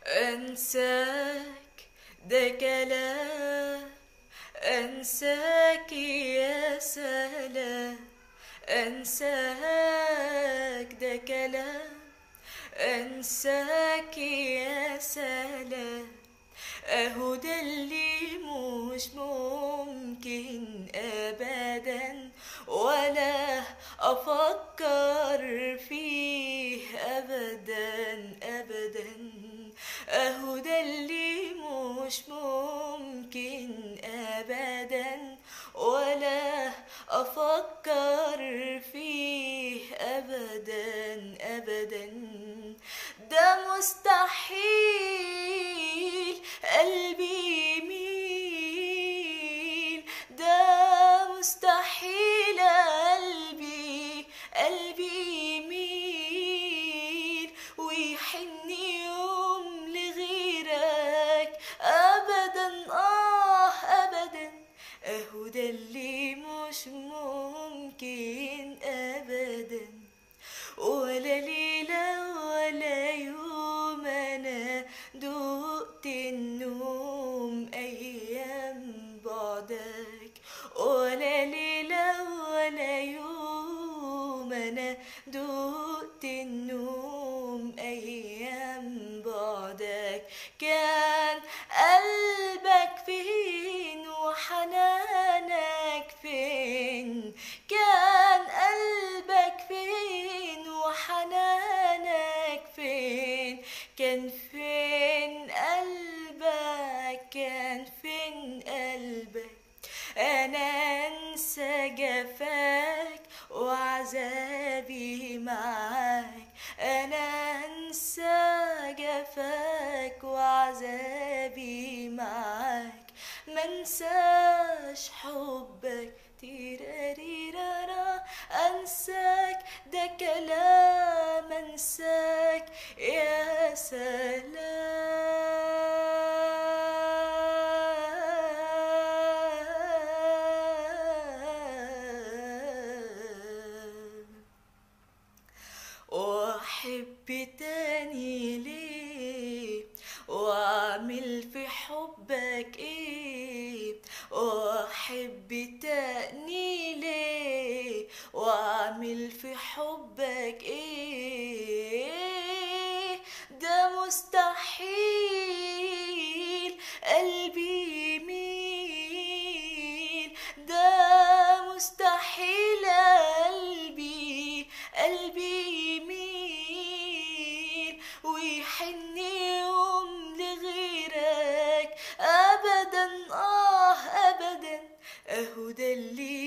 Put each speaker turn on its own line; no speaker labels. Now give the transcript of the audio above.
أنساك ده كلام أنساك يا سلام أنساك ده كلام أنساك يا سلام أهو ده اللي مش ممكن أبدا ولا أفكر فيه أبدا أبدا أهو ده اللي مش ممكن أبدا ولا أفكر فيه أبدا أبدا ده مستحيل قلبي يميل ده مستحيل قلبي قلبي يميل ويحن يوم لغيرك أبدا آه أبدا أهو ده اللي مش ممكن أبدا ولا ليلة ولا يوم أنا دقت النوم أيام بعدك ولا ليلة ولا يوم أنا دقت النوم أيام بعدك كان قلبك فين وحنانك فين كان قلبك فين وحنانك فين كان فين قلبك كان فين قلبك انا انسى جفاك وعذابي معاك انا انسى جفاك وعذابي معاك منساش حبك تيراريرارا انساك ده كلام انساك يا سلام واحب تاني ليه واعمل في حبك ايه واحب تاني ليه واعمل في حبك ايه ده مستحيل قلبي يميل ده مستحيل قلبي قلبي يميل ويحن يوم لغيرك ابدا اه ابدا اهو ده اللي